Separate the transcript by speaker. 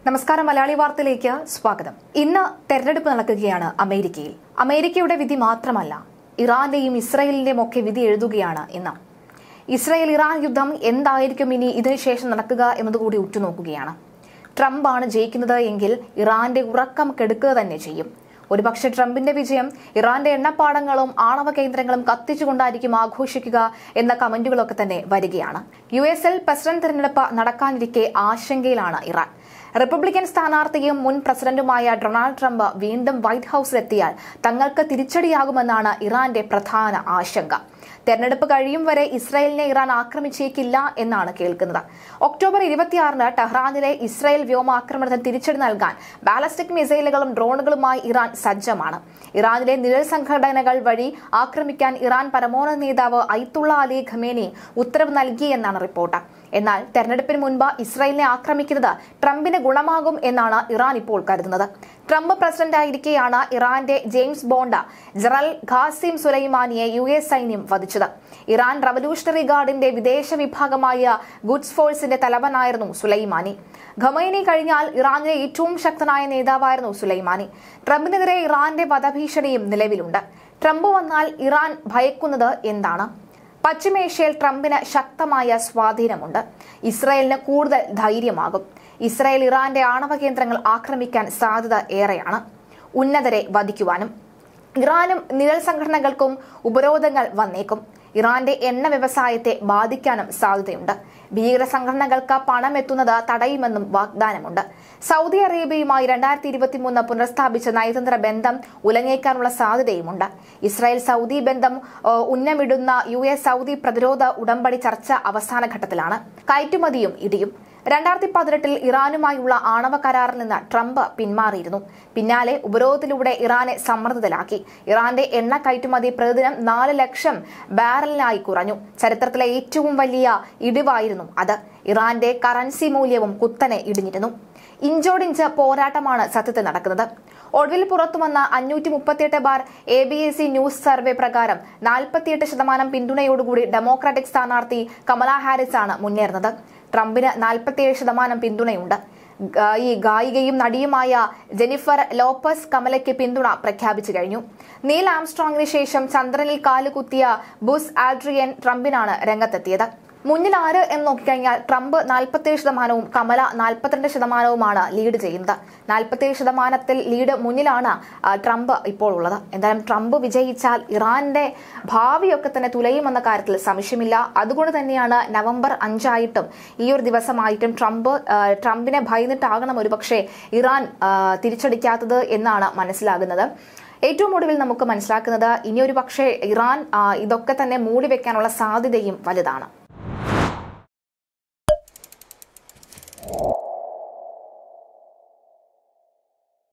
Speaker 1: നമസ്കാരം മലയാളി വാർത്തയിലേക്ക് സ്വാഗതം ഇന്ന് തെരഞ്ഞെടുപ്പ് നടക്കുകയാണ് അമേരിക്കയിൽ അമേരിക്കയുടെ വിധി മാത്രമല്ല ഇറാന്റെയും ഇസ്രയേലിന്റെയും ഒക്കെ വിധി എഴുതുകയാണ് ഇന്ന് ഇസ്രയേൽ ഇറാൻ യുദ്ധം എന്തായിരിക്കും ഇനി ഇതിനുശേഷം നടക്കുക എന്നതുകൂടി ഉറ്റുനോക്കുകയാണ് ട്രംപ് ആണ് ജയിക്കുന്നത് എങ്കിൽ ഇറാന്റെ ഉറക്കം കെടുക്കുക തന്നെ ചെയ്യും ഒരുപക്ഷെ ട്രംപിന്റെ വിജയം ഇറാന്റെ എണ്ണപ്പാടങ്ങളും ആണവ കേന്ദ്രങ്ങളും കത്തിച്ചുകൊണ്ടായിരിക്കും ആഘോഷിക്കുക എന്ന കമന്റുകളൊക്കെ തന്നെ വരികയാണ് യു എസിൽ പ്രസിഡന്റ് തെരഞ്ഞെടുപ്പ് നടക്കാനിരിക്കെ ആശങ്കയിലാണ് ഇറാൻ റിപ്പബ്ലിക്കൻ സ്ഥാനാർത്ഥിയും മുൻ പ്രസിഡന്റുമായ ഡൊണാൾഡ് ട്രംപ് വീണ്ടും വൈറ്റ് ഹൌസിലെത്തിയാൽ തങ്ങൾക്ക് തിരിച്ചടിയാകുമെന്നാണ് ഇറാന്റെ പ്രധാന ആശങ്ക തെരഞ്ഞെടുപ്പ് കഴിയും വരെ ഇസ്രായേലിനെ ഇറാൻ ആക്രമിച്ചേക്കില്ല എന്നാണ് കേൾക്കുന്നത് ഒക്ടോബർ ഇരുപത്തിയാറിന് ടെഹ്റാനിലെ ഇസ്രായേൽ വ്യോമാക്രമണത്തിന് തിരിച്ചടി നൽകാൻ ബാലസ്റ്റിക് മിസൈലുകളും ഡ്രോണുകളുമായി ഇറാൻ സജ്ജമാണ് ഇറാനിലെ നിഴൽ സംഘടനകൾ വഴി ആക്രമിക്കാൻ ഇറാൻ പരമോന്നത നേതാവ് ഐത്തുള്ള അലി ഖമേനി ഉത്തരവ് നൽകിയെന്നാണ് റിപ്പോർട്ട് എന്നാൽ തെരഞ്ഞെടുപ്പിന് മുൻപ് ഇസ്രായേലിനെ ആക്രമിക്കുന്നത് ട്രംപിന് ഗുണമാകും എന്നാണ് ഇറാൻ ഇപ്പോൾ കരുതുന്നത് ട്രംപ് പ്രസിഡന്റായിരിക്കെയാണ് ഇറാന്റെ ജെയിംസ് ബോണ്ട ജനറൽ ഖാസിം സുലൈമാനിയെ യു എസ് സൈന്യം വധിച്ചത് ഇറാൻ റവല്യൂഷണറി ഗാർഡിന്റെ വിദേശ വിഭാഗമായ ഗുഡ്സ് ഫോഴ്സിന്റെ തലവനായിരുന്നു സുലൈമാനി ഖമൈനി കഴിഞ്ഞാൽ ഇറാനിലെ ഏറ്റവും ശക്തനായ നേതാവായിരുന്നു സുലൈമാനി ട്രംപിനെതിരെ ഇറാന്റെ വധഭീഷണിയും നിലവിലുണ്ട് ട്രംപ് വന്നാൽ ഇറാൻ ഭയക്കുന്നത് എന്താണ് പശ്ചിമേഷ്യയിൽ ട്രംപിന് ശക്തമായ സ്വാധീനമുണ്ട് ഇസ്രായേലിന് കൂടുതൽ ധൈര്യമാകും ഇസ്രായേൽ ഇറാന്റെ ആണവ കേന്ദ്രങ്ങൾ ആക്രമിക്കാൻ സാധ്യത ഏറെയാണ് ഉന്നതരെ വധിക്കുവാനും ഇറാനും നിഴൽ സംഘടനകൾക്കും ഉപരോധങ്ങൾ വന്നേക്കും ഇറാന്റെ എണ്ണ വ്യവസായത്തെ ബാധിക്കാനും സാധ്യതയുണ്ട് ഭീകര സംഘടനകൾക്ക് പണം എത്തുന്നത് തടയുമെന്നും വാഗ്ദാനമുണ്ട് സൗദി അറേബ്യയുമായി രണ്ടായിരത്തി ഇരുപത്തി മൂന്ന് പുനഃസ്ഥാപിച്ച നയതന്ത്ര ബന്ധം ഉലങ്ങേക്കാനുള്ള സാധ്യതയുമുണ്ട് ഇസ്രായേൽ സൗദി ബന്ധം ഏഹ്, ഉന്നമിടുന്ന യു എസ് സൗദി പ്രതിരോധ ഉടമ്പടി ചർച്ച അവസാന ഘട്ടത്തിലാണ് കയറ്റുമതിയും ഇടിയും രണ്ടായിരത്തി പതിനെട്ടിൽ ഇറാനുമായുള്ള ആണവ കരാറിൽ നിന്ന് ട്രംപ് പിന്മാറിയിരുന്നു പിന്നാലെ ഉപരോധത്തിലൂടെ ഇറാനെ സമ്മർദ്ദത്തിലാക്കി ഇറാന്റെ എണ്ണ കയറ്റുമതി പ്രതിദിനം നാല് ലക്ഷം ബാരലിനായി കുറഞ്ഞു ചരിത്രത്തിലെ ഏറ്റവും വലിയ ഇടിവായിരുന്നു അത് ഇറാന്റെ കറൻസി മൂല്യവും കുത്തനെ ഇടിഞ്ഞിരുന്നു ഇഞ്ചോടിഞ്ച് പോരാട്ടമാണ് സത്യത്തിൽ നടക്കുന്നത് ഒടുവിൽ പുറത്തുവന്ന അഞ്ഞൂറ്റി മുപ്പത്തിയെട്ട് bar A B C news ന്യൂസ് സർവേ പ്രകാരം നാൽപ്പത്തിയെട്ട് ശതമാനം പിന്തുണയോടുകൂടി ഡെമോക്രാറ്റിക് സ്ഥാനാർത്ഥി കമല ഹാരിസ് ആണ് മുന്നേറുന്നത് ട്രംപിന് നാൽപ്പത്തിയേഴ് ശതമാനം പിന്തുണയുണ്ട് ഗ- ഈ ഗായികയും നടിയുമായ ജെനിഫർ ലോപ്പസ് കമലയ്ക്ക് പിന്തുണ പ്രഖ്യാപിച്ചു കഴിഞ്ഞു നീൽ ആംസ്ട്രോങ്ങിന് ശേഷം ചന്ദ്രനിൽ കാലുകുത്തിയ ബുസ് ആഡ്രിയൻ ട്രംപിനാണ് രംഗത്തെത്തിയത് മുന്നിൽ ആര് എന്ന് നോക്കിക്കഴിഞ്ഞാൽ ട്രംപ് നാൽപ്പത്തിയേഴ് ശതമാനവും കമല നാൽപ്പത്തിരണ്ട് ശതമാനവുമാണ് ലീഡ് ചെയ്യുന്നത് നാൽപ്പത്തിയേഴ് ശതമാനത്തിൽ ലീഡ് മുന്നിലാണ് ആ, ട്രംപ് ഇപ്പോൾ ഉള്ളത് എന്തായാലും ട്രംപ് വിജയിച്ചാൽ ഇറാന്റെ ഭാവിയൊക്കെ തന്നെ തുലയുമെന്ന കാര്യത്തിൽ സംശയമില്ല അതുകൊണ്ട് തന്നെയാണ് നവംബർ അഞ്ചായിട്ടും ഈ ഒരു ദിവസമായിട്ടും ട്രംപ് ആ, ട്രംപിനെ ഭയന്നിട്ടാകണം ഒരുപക്ഷെ ഇറാൻ ആ, തിരിച്ചടിക്കാത്തത് എന്നാണ് മനസ്സിലാകുന്നത് ഏറ്റവും ഒടുവിൽ നമുക്ക് മനസ്സിലാക്കുന്നത് ഇനിയൊരു പക്ഷേ ഇറാൻ ആ, ഇതൊക്കെ തന്നെ മൂടി വെക്കാനുള്ള സാധ്യതയും വലുതാണ്